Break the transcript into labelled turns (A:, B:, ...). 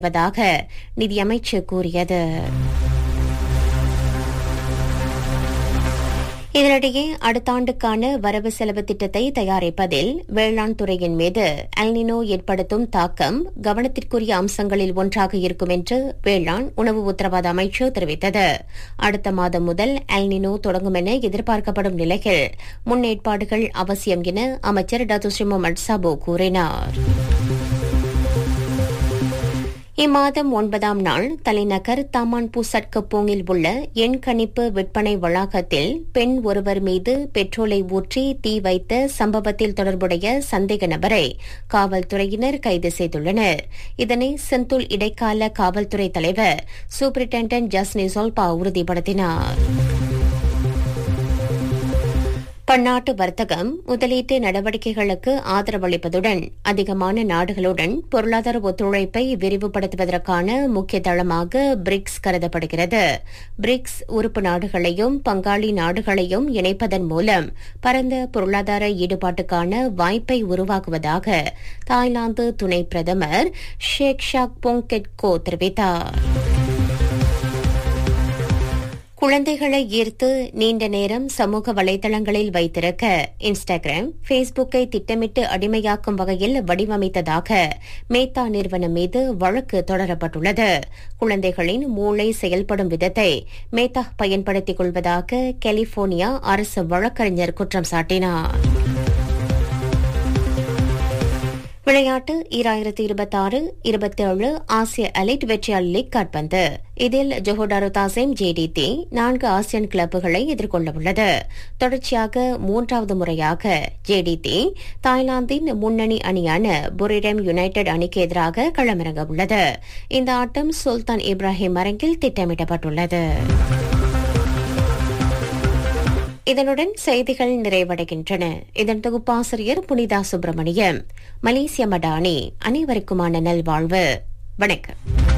A: வருவதாக நிதியமைச்சு கூறியது இதனிடையே அடுத்த ஆண்டுக்கான வரவு செலவு திட்டத்தை தயாரிப்பதில் வேளாண் துறையின் மீது அல்னினோ ஏற்படுத்தும் தாக்கம் கவனத்திற்குரிய அம்சங்களில் ஒன்றாக இருக்கும் என்று வேளாண் உணவு உத்தரவாத அமைச்சு தெரிவித்தது அடுத்த மாதம் முதல் அல்னினோ தொடங்கும் என எதிர்பார்க்கப்படும் நிலையில் முன்னேற்பாடுகள் அவசியம் என அமைச்சர் டத்துஸ்ரீ முகமது சாபு கூறினார் இம்மாதம் ஒன்பதாம் நாள் தலைநகர் தாமான் பூசட் கப்போங்கில் உள்ள எண் கணிப்பு விற்பனை வளாகத்தில் பெண் ஒருவர் மீது பெட்ரோலை ஊற்றி தீ வைத்த சம்பவத்தில் தொடர்புடைய சந்தேக நபரை காவல்துறையினர் கைது செய்துள்ளனர் இதனை செந்துல் இடைக்கால காவல்துறை தலைவர் சூப்பரிண்டென்டன்ட் ஜஸ்னி சோல்பா உறுதிப்படுத்தினார் பன்னாட்டு வர்த்தகம் முதலீட்டு நடவடிக்கைகளுக்கு ஆதரவளிப்பதுடன் அதிகமான நாடுகளுடன் பொருளாதார ஒத்துழைப்பை விரிவுபடுத்துவதற்கான முக்கிய தளமாக பிரிக்ஸ் கருதப்படுகிறது பிரிக்ஸ் உறுப்பு நாடுகளையும் பங்காளி நாடுகளையும் இணைப்பதன் மூலம் பரந்த பொருளாதார ஈடுபாட்டுக்கான வாய்ப்பை உருவாக்குவதாக தாய்லாந்து துணை பிரதமர் ஷேக் ஷாக் போங்கெட்கோ தெரிவித்தார் குழந்தைகளை ஈர்த்து நீண்ட நேரம் சமூக வலைதளங்களில் வைத்திருக்க இன்ஸ்டாகிராம் ஃபேஸ்புக்கை திட்டமிட்டு அடிமையாக்கும் வகையில் வடிவமைத்ததாக மேத்தா நிறுவனம் மீது வழக்கு தொடரப்பட்டுள்ளது குழந்தைகளின் மூளை செயல்படும் விதத்தை மேத்தா பயன்படுத்திக் கொள்வதாக கலிபோர்னியா அரசு வழக்கறிஞர் குற்றம் சாட்டினார் விளையாட்டு ஈராயிரத்தி இருபத்தி ஆறு இருபத்தி ஏழு ஆசிய அலைட் வெற்றியாளர் லீக் காட்பந்து இதில் ஜொஹோடாரு தாசேம் ஜேடிடி நான்கு ஆசியன் கிளப்புகளை எதிர்கொள்ளவுள்ளது தொடர்ச்சியாக மூன்றாவது முறையாக ஜேடிடி தாய்லாந்தின் முன்னணி அணியான புரிடம் யுனைடெட் அணிக்கு எதிராக களமிறங்க உள்ளது இந்த ஆட்டம் சுல்தான் இப்ராஹிம் அரங்கில் திட்டமிடப்பட்டுள்ளது இதனுடன் செய்திகள் நிறைவடைகின்றன இதன் தொகுப்பாசிரியர் புனிதா சுப்பிரமணியம் மலேசிய மடானி அனைவருக்குமான நல்வாழ்வு வணக்கம்